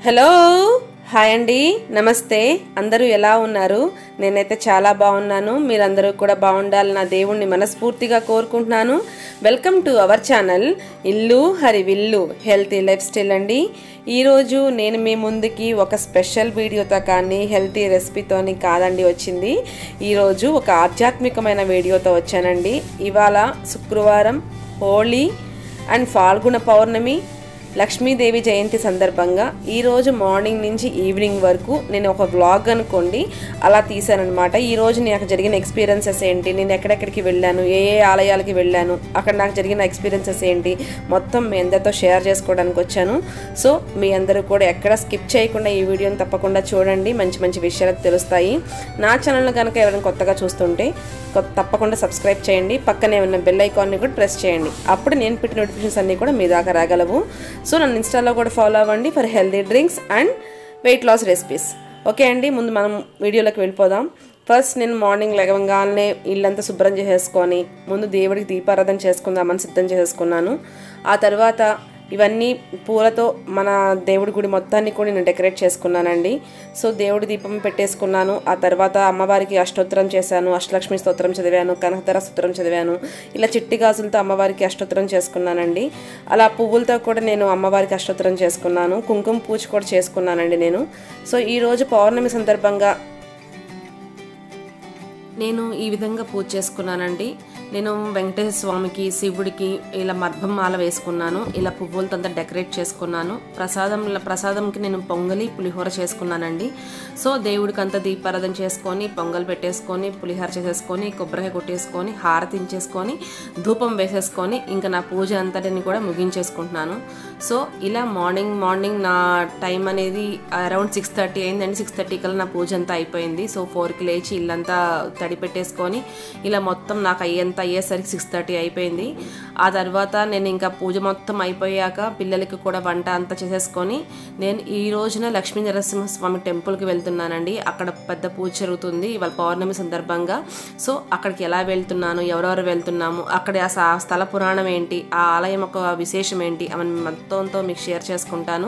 hello hi అండి నమస్తే అందరూ ఎలా ఉన్నారు నేనైతే చాలా బాగున్నాను మీరందరూ కూడా బాగుండాలి నా దేవుణ్ణి మనస్ఫూర్తిగా కోరుకుంటున్నాను వెల్కమ్ టు అవర్ ఛానల్ ఇల్లు హరి విల్లు హెల్తీ లైఫ్ స్టైల్ అండి ఈరోజు నేను మీ ముందుకి ఒక స్పెషల్ వీడియోతో కానీ హెల్తీ రెసిపీతోని కాదండి వచ్చింది ఈరోజు ఒక ఆధ్యాత్మికమైన వీడియోతో వచ్చానండి ఇవాళ శుక్రవారం హోళీ అండ్ ఫాల్గుణ పౌర్ణమి లక్ష్మీదేవి జయంతి సందర్భంగా ఈరోజు మార్నింగ్ నుంచి ఈవినింగ్ వరకు నేను ఒక వ్లాగ్ అనుకోండి అలా తీశానమాట ఈరోజు నాకు జరిగిన ఎక్స్పీరియన్సెస్ ఏంటి నేను ఎక్కడెక్కడికి వెళ్ళాను ఏ ఏ ఆలయాలకి వెళ్ళాను అక్కడ నాకు జరిగిన ఎక్స్పీరియన్సెస్ ఏంటి మొత్తం మీ అందరితో షేర్ చేసుకోవడానికి వచ్చాను సో మీ అందరూ కూడా ఎక్కడ స్కిప్ చేయకుండా ఈ వీడియోని తప్పకుండా చూడండి మంచి మంచి విషయాలు తెలుస్తాయి నా ఛానల్ కనుక ఎవరైనా కొత్తగా చూస్తుంటే కొ- తప్పకుండా సబ్స్క్రైబ్ చేయండి పక్కనే ఉన్న బెల్ ఐకాన్ని కూడా ప్రెస్ చేయండి అప్పుడు నేను పెట్టిన నోటిఫికేషన్స్ అన్నీ కూడా మీ దాకా రాగలవు సో నన్ను ఇన్స్టాలో కూడా ఫాలో అవ్వండి for healthy drinks and weight loss recipes okay అండి ముందు మనం వీడియోలోకి వెళ్ళిపోదాం ఫస్ట్ నేను మార్నింగ్ లేవగానే ఇల్లంతా శుభ్రం చేసేసుకొని ముందు దేవుడికి దీపారాధన చేసుకుందామని సిద్ధం చేసేసుకున్నాను ఆ తర్వాత ఇవన్నీ పూలతో మన దేవుడి గుడి మొత్తాన్ని కూడా నేను డెకరేట్ చేసుకున్నానండి సో దేవుడి దీపం పెట్టేసుకున్నాను ఆ తర్వాత అమ్మవారికి అష్టోత్తరం చేశాను అష్టలక్ష్మి స్తోత్రం చదివాను కనకధర స్తోత్రం చదివాను ఇలా చిట్టి గాజులతో అమ్మవారికి అష్టోత్తరం చేసుకున్నానండి అలా పువ్వులతో కూడా నేను అమ్మవారికి అష్టోత్తరం చేసుకున్నాను కుంకుమ పూజ కూడా చేసుకున్నానండి నేను సో ఈరోజు పౌర్ణమి సందర్భంగా నేను ఈ విధంగా పూజ చేసుకున్నానండి నేను వెంకటేశ్వర స్వామికి శివుడికి ఇలా మర్భం మాల వేసుకున్నాను ఇలా పువ్వులతో అంతా డెకరేట్ చేసుకున్నాను ప్రసాదం ప్రసాదంకి నేను పొంగలి పులిహోర చేసుకున్నానండి సో దేవుడికి అంతా దీపారాధన చేసుకొని పొంగల్ పెట్టేసుకొని పులిహోర చేసేసుకొని కొబ్బరికాయ కొట్టేసుకొని హారతించేసుకొని ధూపం వేసేసుకొని ఇంకా నా పూజ అంతటిని కూడా ముగించేసుకుంటున్నాను సో ఇలా మార్నింగ్ మార్నింగ్ నా టైం అనేది అరౌండ్ సిక్స్ థర్టీ అయిందండి సిక్స్ థర్టీ కల్లా నా పూజ అంతా అయిపోయింది సో ఫోర్కి లేచి ఇల్లంతా తడి పెట్టేసుకొని ఇలా మొత్తం నాకు అయ్యేంత అయ్యేసరికి సిక్స్ థర్టీ అయిపోయింది ఆ తర్వాత నేను ఇంకా పూజ మొత్తం అయిపోయాక పిల్లలకి కూడా వంట అంతా చేసేసుకొని నేను ఈ రోజున లక్ష్మీ నరసింహస్వామి టెంపుల్కి వెళ్తున్నానండి అక్కడ పెద్ద పూజ జరుగుతుంది ఇవాళ పౌర్ణమి సందర్భంగా సో అక్కడికి ఎలా వెళ్తున్నాను ఎవరెవరు వెళ్తున్నాము అక్కడ ఆ స- స్థల పురాణం ఏంటి ఆ ఆలయం యొక్క విశేషం ఏంటి అవన్నీ మొత్తంతో మీకు షేర్ చేసుకుంటాను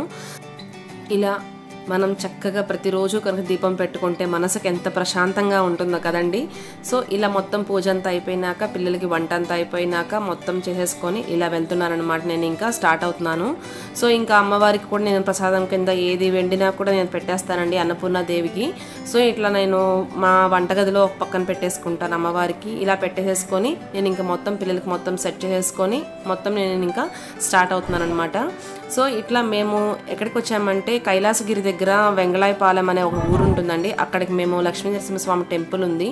ఇలా మనం చక్కగా ప్రతిరోజు కనుక దీపం పెట్టుకుంటే మనసుకు ఎంత ప్రశాంతంగా ఉంటుందో కదండి సో ఇలా మొత్తం పూజ అంతా అయిపోయినాక పిల్లలకి వంట అంతా అయిపోయినాక మొత్తం చేసేసుకొని ఇలా వెళ్తున్నాను అనమాట నేను ఇంకా స్టార్ట్ అవుతున్నాను సో ఇంకా అమ్మవారికి కూడా నేను ప్రసాదం కింద ఏది వండినా కూడా నేను పెట్టేస్తానండి అన్నపూర్ణ దేవికి సో ఇట్లా నేను మా వంటగదిలో ఒక పక్కన పెట్టేసుకుంటాను అమ్మవారికి ఇలా పెట్టేసేసుకొని నేను ఇంకా మొత్తం పిల్లలకి మొత్తం సెట్ చేసేసుకొని మొత్తం నేను ఇంకా స్టార్ట్ అవుతున్నాను అనమాట సో ఇట్లా మేము ఎక్కడికి వచ్చామంటే కైలాసగిరి దగ్గర వెంగళాయపాలెం అనే ఒక ఊరు ఉంటుందండి అక్కడికి మేము లక్ష్మీ నరసింహస్వామి టెంపుల్ ఉంది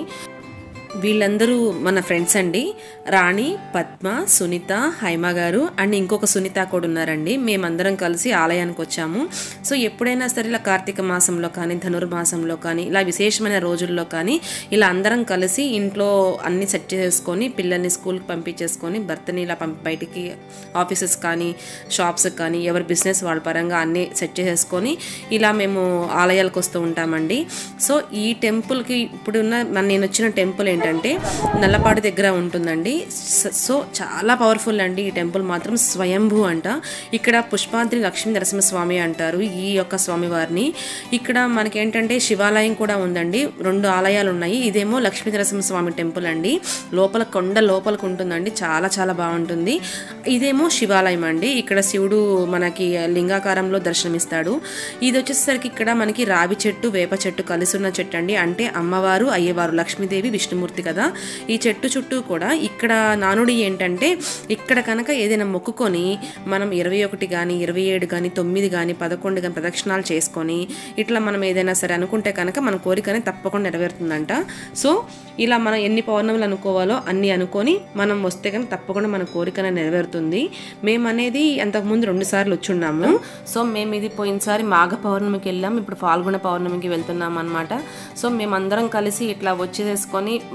వీళ్ళందరూ మన ఫ్రెండ్స్ అండి రాణి పద్మ సునీత హైమ గారు అండ్ ఇంకొక సునీత కూడా ఉన్నారండి మేమందరం కలిసి ఆలయానికి వచ్చాము సో ఎప్పుడైనా సరే ఇలా కార్తీక మాసంలో కానీ ధనుర్మాసంలో కానీ ఇలా విశేషమైన రోజుల్లో కానీ ఇలా అందరం కలిసి ఇంట్లో అన్ని సెట్ చేసుకొని పిల్లల్ని స్కూల్కి పంపించేసుకొని భర్తని ఇలా పంపి బయటికి ఆఫీసెస్ కానీ షాప్స్ కానీ ఎవరి బిజినెస్ వాళ్ళ పరంగా అన్నీ సెట్ చేసేసుకొని ఇలా మేము ఆలయాలకు వస్తూ ఉంటామండి సో ఈ టెంపుల్కి ఇప్పుడున్న మన నేను వచ్చిన టెంపుల్ ఏంటంటే నల్లపాడు దగ్గర ఉంటుందండి స- సో చాలా పవర్ఫుల్ అండి ఈ టెంపుల్ మాత్రం స్వయంభూ అంట ఇక్కడ పుష్పాద్రి లక్ష్మీ నరసింహస్వామి అంటారు ఈ యొక్క స్వామివారిని ఇక్కడ మనకేంటంటే శివాలయం కూడా ఉందండి రెండు ఆలయాలు ఉన్నాయి ఇదేమో లక్ష్మీ నరసింహస్వామి టెంపుల్ అండి లోపల కొండ లోపలికి ఉంటుందండి చాలా చాలా బాగుంటుంది ఇదేమో శివాలయం అండి ఇక్కడ శివుడు మనకి లింగాకారంలో దర్శనమిస్తాడు ఇది వచ్చేసరికి ఇక్కడ మనకి రావి చెట్టు వేప చెట్టు కలిసి ఉన్న చెట్టు అండి అంటే అమ్మవారు అయ్యవారు లక్ష్మీదేవి విష్ణుమూర్తి కదా ఈ చెట్టు చుట్టూ కూడా ఇక్కడ నానుడి ఏంటంటే ఇక్కడ కనుక ఏదైనా మొక్కుకొని మనం ఇరవై ఒకటి కానీ ఇరవై ఏడు కానీ తొమ్మిది కానీ పదకొండు కానీ ప్రదక్షిణాలు చేసుకొని ఇట్లా మనం ఏదైనా సరే అనుకుంటే కనుక మన కోరికనే తప్పకుండా నెరవేరుతుందంట సో ఇలా మనం ఎన్ని పౌర్ణములు అనుకోవాలో అన్ని అనుకొని మనం వస్తే కనుక తప్పకుండా మన కోరికనే నెరవేరుతుంది మేము అనేది అంతకుముందు రెండు సార్లు వచ్చున్నాము సో మేము ఇది పోయినసారి మాఘ పౌర్ణమికి వెళ్ళాం ఇప్పుడు ఫాల్గుణ పౌర్ణమికి వెళ్తున్నాం అనమాట సో మేమందరం కలిసి ఇట్లా వచ్చేసేసుకొని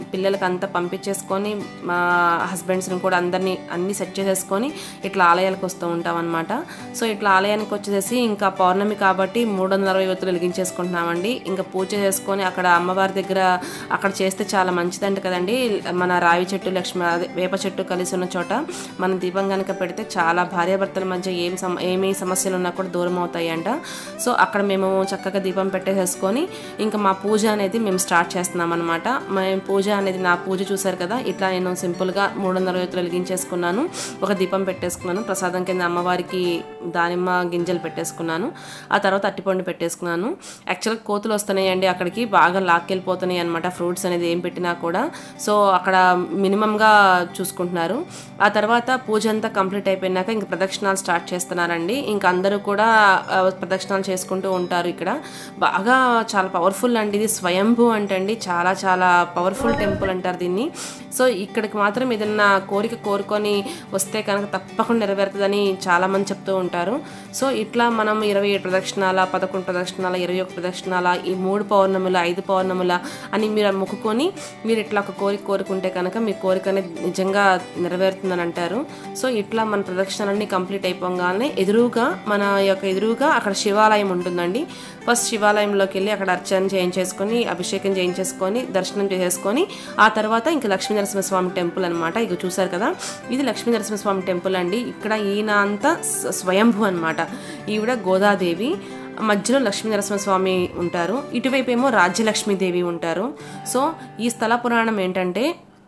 పిల్లలకి అంతా పంపించేసుకొని మా హస్బెండ్స్ని కూడా అందరినీ అన్నీ సెట్ చేసేసుకొని ఇట్లా ఆలయాలకు వస్తూ ఉంటాం అనమాట సో ఇట్లా ఆలయానికి వచ్చేసి ఇంకా పౌర్ణమి కాబట్టి మూడు వందల అరవై ఒత్తులు వెలిగించేసుకుంటున్నామండి ఇంకా పూజ చేసుకొని అక్కడ అమ్మవారి దగ్గర అక్కడ చేస్తే చాలా మంచిదంట కదండి మన రావి చెట్టు లక్ష్మి అదే వేప చెట్టు కలిసి ఉన్న చోట మనం దీపం కనుక పెడితే చాలా భార్యాభర్తల మధ్య ఏం సమ ఏమి సమస్యలు ఉన్నా కూడా దూరం అవుతాయంట సో అక్కడ మేము చక్కగా దీపం పెట్టేసేసుకొని ఇంకా మా పూజ అనేది మేము స్టార్ట్ చేస్తున్నాం అనమాట మేము పూజ అనేది నా పూజ చూసారు కదా ఇట్లా నేను సింపుల్గా మూడు వందల యువతలు వెలిగించేసుకున్నాను ఒక దీపం పెట్టేసుకున్నాను ప్రసాదం కింద అమ్మవారికి దానిమ్మ గింజలు పెట్టేసుకున్నాను ఆ తర్వాత అట్టిపండు పెట్టేసుకున్నాను యాక్చువల్గా కోతులు వస్తున్నాయండి అక్కడికి బాగా లాక్కెళ్ళిపోతున్నాయి అనమాట ఫ్రూట్స్ అనేది ఏం పెట్టినా కూడా సో అక్కడ మినిమంగా చూసుకుంటున్నారు ఆ తర్వాత పూజ అంతా కంప్లీట్ అయిపోయినాక ఇంక ప్రదక్షిణాలు స్టార్ట్ చేస్తున్నారండి ఇంకా అందరూ కూడా ఆ, ప్రదక్షిణాలు చేసుకుంటూ ఉంటారు ఇక్కడ బాగా చాలా పవర్ఫుల్ అండి ఇది స్వయంభూ అంటండి చాలా చాలా పవర్ఫుల్ టెంపుల్ అంటారు దీన్ని సో ఇక్కడికి మాత్రం ఏదన్నా కోరిక కోరుకొని వస్తే కనుక తప్పకుండా నెరవేరుతుందని చాలామంది చెప్తూ ఉంటారు సో ఇట్లా మనం ఇరవై ఏడు ప్రదక్షిణాల పదకొండు ప్రదక్షిణాల ఇరవై ఒక ప్రదక్షిణాల ఈ మూడు పౌర్ణముల ఐదు పౌర్ణముల అని మీరు మొక్కుకొని మీరు ఇట్లా ఒక కోరిక కోరుకుంటే కనుక మీ కోరిక అనేది నిజంగా నెరవేరుతుందని అంటారు సో ఇట్లా మన ప్రదక్షిణలన్నీ కంప్లీట్ అయిపోగానే ఎదురుగా మన యొక్క ఎదురుగా అక్కడ శివాలయం ఉంటుందండి ఫస్ట్ శివాలయంలోకి వెళ్ళి అక్కడ అర్చన చేయించేసుకొని అభిషేకం చేయించేసుకొని దర్శనం చేసేసుకొని ఆ తర్వాత ఇంకా లక్ష్మీ నరసింహస్వామి టెంపుల్ అనమాట ఇక చూసారు కదా ఇది లక్ష్మీ నరసింహస్వామి టెంపుల్ అండి ఇక్కడ ఈయన అంతా స్వ- స్వయంభూ అనమాట ఈవిడ గోదాదేవి మధ్యలో లక్ష్మీ నరసింహస్వామి ఉంటారు ఇటువైపు ఏమో రాజ్యలక్ష్మీదేవి ఉంటారు సో ఈ స్థల పురాణం ఏంటంటే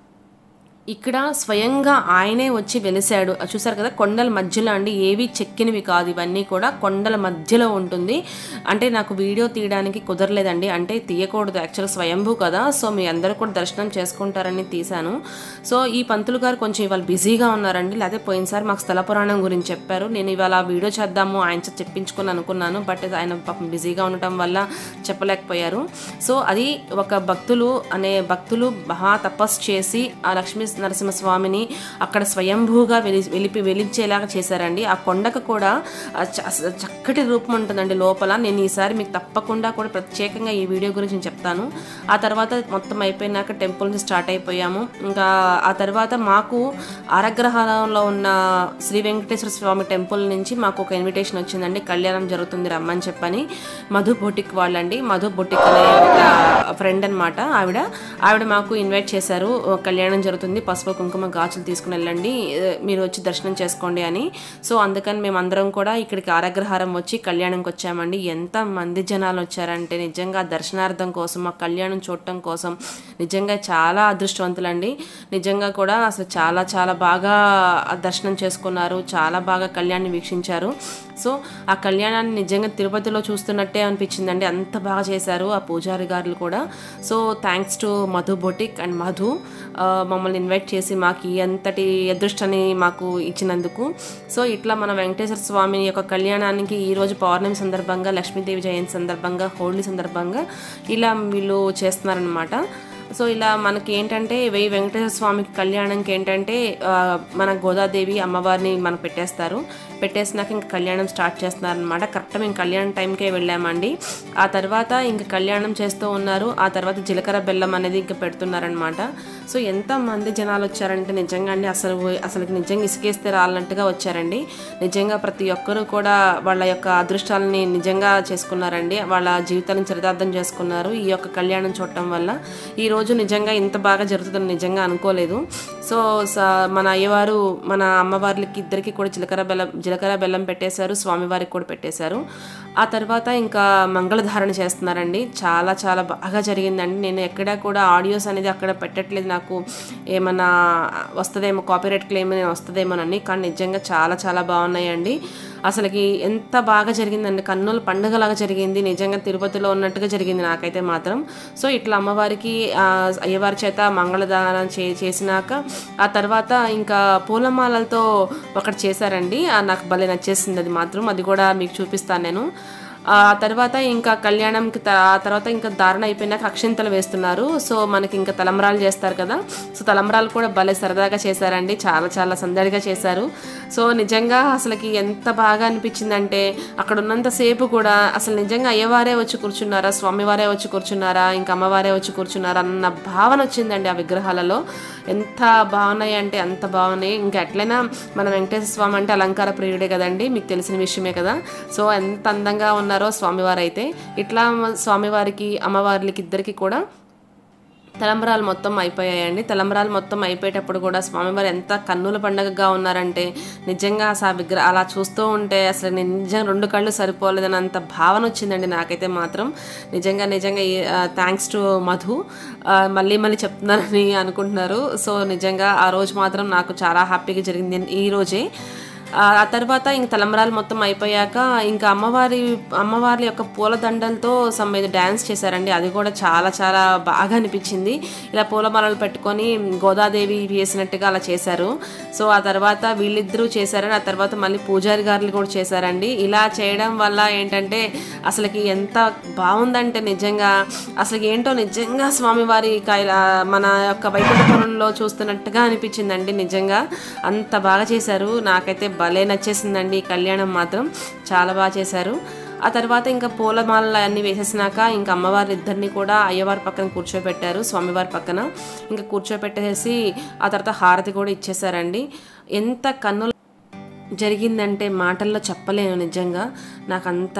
ఇక్కడ స్వయంగా ఆయనే వచ్చి వెలిశాడు అది చూసారు కదా కొండల మధ్యలో అండి ఏవి చెక్కినవి కాదు ఇవన్నీ కూడా కొండల మధ్యలో ఉంటుంది అంటే నాకు వీడియో తీయడానికి కుదరలేదండి అంటే తీయకూడదు యాక్చువల్ స్వయంభూ కదా సో మీ అందరూ కూడా దర్శనం చేసుకుంటారని తీశాను సో ఈ పంతులు గారు కొంచెం ఇవాళ బిజీగా ఉన్నారండి లేకపోతే పోయినసారి మాకు స్థల పురాణం గురించి చెప్పారు నేను ఇవాళ వీడియో చేద్దాము ఆయన చేత చెప్పించుకొని అనుకున్నాను బట్ ఆయన పాపం బిజీగా ఉండటం వల్ల చెప్పలేకపోయారు సో అది ఒక భక్తులు అనే భక్తులు మహా తపస్సు చేసి ఆ లక్ష్మీ నరసింహస్వామిని అక్కడ స్వయంభూగా వెలి వెలిపి వెలించేలాగా చేశారండి ఆ కొండకు కూడా ఆ చ- అస- చక్కటి రూపం ఉంటుందండి లోపల నేను ఈసారి మీకు తప్పకుండా కూడా ప్రత్యేకంగా ఈ వీడియో గురించి నేను చెప్తాను ఆ తర్వాత మొత్తం అయిపోయినాక టెంపుల్ నుంచి స్టార్ట్ అయిపోయాము ఇంకా ఆ తర్వాత మాకు ఆరగ్రహారంలో ఉన్న శ్రీ వెంకటేశ్వర స్వామి టెంపుల్ నుంచి మాకు ఒక ఇన్విటేషన్ వచ్చిందండి కళ్యాణం జరుగుతుంది రమ్మని చెప్పని మధు బొటిక్ వాళ్ళండి మధు బొటిక్ అనే ఒక ఫ్రెండ్ అనమాట ఆవిడ ఆవిడ మాకు ఇన్వైట్ చేశారు "ఓ, కళ్యాణం జరుగుతుంది పసుపు కుంకుమ గాజులు తీసుకుని వెళ్ళండి ఏ, మీరు వచ్చి దర్శనం చేసుకోండి అని సో అందుకని మేము అందరం కూడా ఇక్కడికి ఆరగ్రహారం వచ్చి కళ్యాణంకి వచ్చామండి ఎంత మంది జనాలు వచ్చారంటే నిజంగా దర్శనార్థం కోసం ఆ కళ్యాణం చూడటం కోసం నిజంగా చాలా అదృష్టవంతులండి నిజంగా కూడా అసలు చాలా చాలా బాగా ఆ దర్శనం చేసుకున్నారు చాలా బాగా కళ్యాణ్ని వీక్షించారు సో ఆ కళ్యాణాన్ని నిజంగా తిరుపతిలో చూస్తున్నట్టే అనిపించిందండి అంత బాగా చేశారు ఆ పూజారి గారులు కూడా so thanks to Madhu boutique and Madhu ఆ, మమ్మల్ని ఇన్వైట్ చేసి మాకు ఈ అంతటి అదృష్టాన్ని మాకు ఇచ్చినందుకు సో ఇట్లా మన వెంకటేశ్వర స్వామి యొక్క కళ్యాణానికి ఈరోజు పౌర్ణమి సందర్భంగా లక్ష్మీదేవి జయంతి సందర్భంగా హోళీ సందర్భంగా ఇలా వీళ్ళు చేస్తున్నారనమాట సో ఇలా మనకి ఏంటంటే వెయ్యి వెంకటేశ్వర స్వామికి కళ్యాణంకి ఏంటంటే ఆ, మన గోదాదేవి అమ్మవారిని మనకు పెట్టేస్తారు పెట్టేసినాక ఇంకా కళ్యాణం స్టార్ట్ చేస్తున్నారనమాట కరెక్ట్ మేము కళ్యాణం టైంకే వెళ్ళామండి ఆ తర్వాత ఇంకా కళ్యాణం చేస్తూ ఉన్నారు ఆ తర్వాత జీలకర్ర బెల్లం అనేది ఇంకా పెడుతున్నారనమాట సో ఎంత మంది జనాలు వచ్చారంటే నిజంగా అండి అసలు అసలు నిజంగా ఇసుకేస్తే రాలన్నట్టుగా వచ్చారండి నిజంగా ప్రతి ఒక్కరూ కూడా వాళ్ళ యొక్క అదృష్టాలని నిజంగా చేసుకున్నారండి వాళ్ళ జీవితాన్ని చరితార్థం చేసుకున్నారు ఈ యొక్క కళ్యాణం చూడటం వల్ల ఈ రోజు నిజంగా ఇంత బాగా జరుగుతుందని నిజంగా అనుకోలేదు సో స- మన అయ్యవారు మన అమ్మవార్లకి ఇద్దరికి కూడా జీలకర్ర బెల్లం జీలకర్ర బెల్లం పెట్టేశారు స్వామివారికి కూడా పెట్టేశారు ఆ తర్వాత ఇంకా మంగళధారణ చేస్తున్నారండి చాలా చాలా బాగా జరిగిందండి నేను ఎక్కడా కూడా ఆడియోస్ అనేది అక్కడ పెట్టట్లేదు నాకు ఏమన్నా వస్తుందేమో కాపీరైట్ క్లెయిమ్ వస్తుందేమోనని కానీ నిజంగా చాలా చాలా బాగున్నాయండి అసలుకి ఎంత బాగా జరిగిందండి కన్నుల పండుగలాగా జరిగింది నిజంగా తిరుపతిలో ఉన్నట్టుగా జరిగింది నాకైతే మాత్రం సో ఇట్లా అమ్మవారికి ఆ, అయ్యవారి చేత మంగళదానం చే చేసినాక ఆ తర్వాత ఇంకా పూలమాలలతో ఒకటి చేశారండి ఆ, నాకు భలే నచ్చేసింది అది మాత్రం అది కూడా మీకు చూపిస్తాను నేను ఆ తర్వాత ఇంకా కళ్యాణంకి త- ఆ తర్వాత ఇంకా ధారణ అయిపోయినాక అక్షింతలు వేస్తున్నారు సో మనకి ఇంకా తలంబరాలు చేస్తారు కదా సో తలంబరాలు కూడా భలే సరదాగా చేశారండి చాలా చాలా సందడిగా చేశారు సో నిజంగా అసలుకి ఎంత బాగా అనిపించిందంటే అక్కడ ఉన్నంతసేపు కూడా అసలు నిజంగా అయ్యవారే వచ్చి కూర్చున్నారా స్వామివారే వచ్చి కూర్చున్నారా ఇంకా అమ్మవారే వచ్చి కూర్చున్నారా అన్న భావన వచ్చిందండి ఆ విగ్రహాలలో ఎంత బాగున్నాయి అంటే అంత బాగున్నాయి ఇంకా ఎట్లయినా మన వెంకటేశ్వర స్వామి అంటే అలంకార ప్రియుడే కదండి మీకు తెలిసిన విషయమే కదా సో ఎంత అందంగా ఉన్నారో స్వామివారు అయితే ఇట్లా మ- స్వామివారికి అమ్మవారికి ఇద్దరికి కూడా తలంబరాలు మొత్తం అయిపోయాయండి తలంబరాలు మొత్తం అయిపోయేటప్పుడు కూడా స్వామివారు ఎంత కన్నుల పండగగా ఉన్నారంటే నిజంగా అసలు ఆ విగ్రహ అలా చూస్తూ ఉంటే అసలు నేను నిజంగా రెండు కళ్ళు సరిపోలేదని అంత భావన వచ్చిందండి నాకైతే మాత్రం నిజంగా నిజంగా థ్యాంక్స్ టు మధు ఆ, మళ్ళీ మళ్ళీ చెప్తున్నానని అనుకుంటున్నారు సో నిజంగా ఆ రోజు మాత్రం నాకు చాలా హ్యాపీగా జరిగింది ఈ రోజే ఆ ఆ తర్వాత ఇంక తలంబరాలు మొత్తం అయిపోయాక ఇంకా అమ్మవారి అమ్మవారి యొక్క పూలదండలతో సమ్ మీద డ్యాన్స్ చేశారండి అది కూడా చాలా చాలా బాగా అనిపించింది ఇలా పూలమాలలు పెట్టుకొని గోదాదేవి వేసినట్టుగా అలా చేశారు సో ఆ తర్వాత వీళ్ళిద్దరూ చేశారని ఆ తర్వాత మళ్ళీ పూజారి గారులు కూడా చేశారండి ఇలా చేయడం వల్ల ఏంటంటే అసలుకి ఎంత బాగుందంటే నిజంగా అసలు ఏంటో నిజంగా స్వామివారి కైలా మన యొక్క వైకుంఠపురంలో చూస్తున్నట్టుగా అనిపించిందండి నిజంగా అంత బాగా చేశారు నాకైతే భలే నచ్చేసిందండి ఈ కళ్యాణం మాత్రం చాలా బాగా చేశారు ఆ తర్వాత ఇంకా పూలమాలలు అన్నీ వేసేసినాక ఇంకా అమ్మవారి ఇద్దరిని కూడా అయ్యవారి పక్కన కూర్చోబెట్టారు స్వామివారి పక్కన ఇంకా కూర్చోబెట్టేసి ఆ తర్వాత హారతి కూడా ఇచ్చేసారండి ఎంత కన్నుల జరిగిందంటే మాటల్లో చెప్పలేను నిజంగా నాకు అంత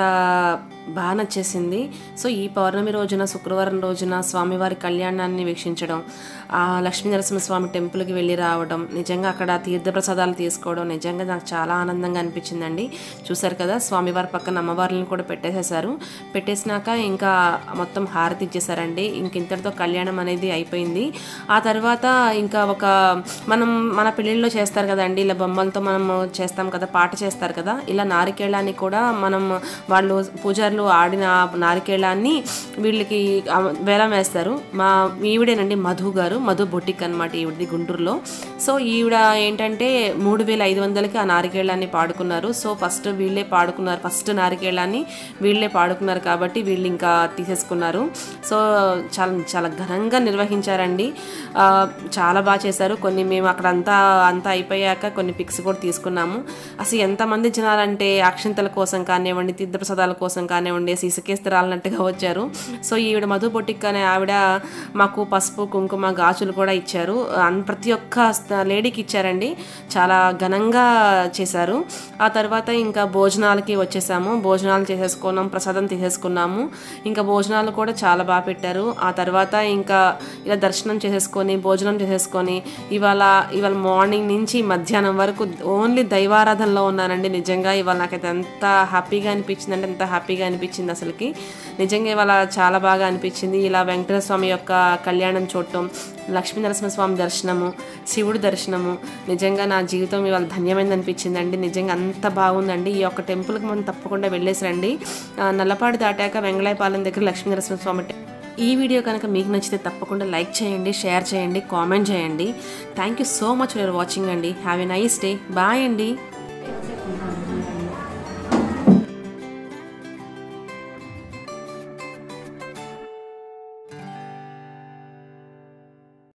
బాగా నచ్చేసింది సో ఈ పౌర్ణమి రోజున శుక్రవారం రోజున స్వామివారి కళ్యాణాన్ని వీక్షించడం ఆ లక్ష్మీ నరసింహస్వామి టెంపుల్కి వెళ్ళి రావడం నిజంగా అక్కడ తీర్థప్రసాదాలు తీసుకోవడం నిజంగా నాకు చాలా ఆనందంగా అనిపించిందండి చూసారు కదా స్వామివారి పక్కన అమ్మవారిని కూడా పెట్టేసేసారు పెట్టేసినాక ఇంకా మొత్తం హారతి ఇచ్చేసారండి ఇంక ఇంతటితో కళ్యాణం అనేది అయిపోయింది ఆ తర్వాత ఇంకా ఒక మనం మన పెళ్ళిళ్ళలో చేస్తారు కదండి ఇలా బొమ్మలతో మనం చేస్తాం కదా పాట చేస్తారు కదా ఇలా నారికేళాన్ని కూడా మనం వాళ్ళు పూజారులు ఆడిన ఆ నారికేళాన్ని వీళ్ళకి ఆ వేలం వేస్తారు మా ఈవిడేనండి మధు గారు మధు బొటిక్ అనమాట ఈవిడది గుంటూరులో సో ఈవిడ ఏంటంటే మూడు వేల ఐదు వందలకి ఆ నారికేళాన్ని పాడుకున్నారు సో ఫస్ట్ వీళ్ళే పాడుకున్నారు ఫస్ట్ నారికేళాన్ని వీళ్ళే పాడుకున్నారు కాబట్టి వీళ్ళు ఇంకా తీసేసుకున్నారు సో చాలా చాలా ఘనంగా నిర్వహించారండి ఆ, చాలా బాగా చేశారు కొన్ని మేము అక్కడ అంతా అంతా అయిపోయాక కొన్ని పిక్స్ కూడా తీసుకున్నాము అసలు ఎంతమంది జనాలంటే అక్షంతల కోసం కానివ్వండి తీర్థప్రసాదాల కోసం కానివ్వండి అసలు ఇసుకేస్తే రాలినట్టుగా వచ్చారు సో ఈవిడ మధు బొట్టిక్ అనే ఆవిడ మాకు పసుపు కుంకుమ గాజులు కూడా ఇచ్చారు అన్- ప్రతి ఒక్క స్త- లేడీకి ఇచ్చారండి చాలా ఘనంగా చేశారు ఆ తర్వాత ఇంకా భోజనాలకి వచ్చేసాము భోజనాలు చేసేసుకున్నాం ప్రసాదం తీసేసుకున్నాము ఇంకా భోజనాలు కూడా చాలా బాగా పెట్టారు ఆ తర్వాత ఇంకా ఇలా దర్శనం చేసేసుకొని భోజనం చేసేసుకొని ఇవాళ ఇవాళ మార్నింగ్ నుంచి మధ్యాహ్నం వరకు ఓన్లీ దైవారాధనలో ఉన్నానండి నిజంగా ఇవాళ నాకైతే ఎంత హ్యాపీగా అనిపించింది అంటే ఎంత హ్యాపీగా అనిపించింది అసలుకి నిజంగా ఇవాళ చాలా బాగా అనిపించింది ఇలా వెంకటేశ్వర స్వామి యొక్క కళ్యాణం చూడటం లక్ష్మీ నరసింహస్వామి దర్శనము శివుడి దర్శనము నిజంగా నా జీవితం ఇవాళ ధన్యమైంది అనిపించిందండి నిజంగా అంత బాగుందండి ఈ యొక్క టెంపుల్కి మనం తప్పకుండా వెళ్ళేసి రండి ఆ, నల్లపాడు దాటాక వెంగళాయపాలెం దగ్గర లక్ష్మీ నరసింహస్వామి టె- ఈ వీడియో కనుక మీకు నచ్చితే తప్పకుండా లైక్ చేయండి షేర్ చేయండి కామెంట్ చేయండి thank you so much for watching అండి have a nice day bye అండి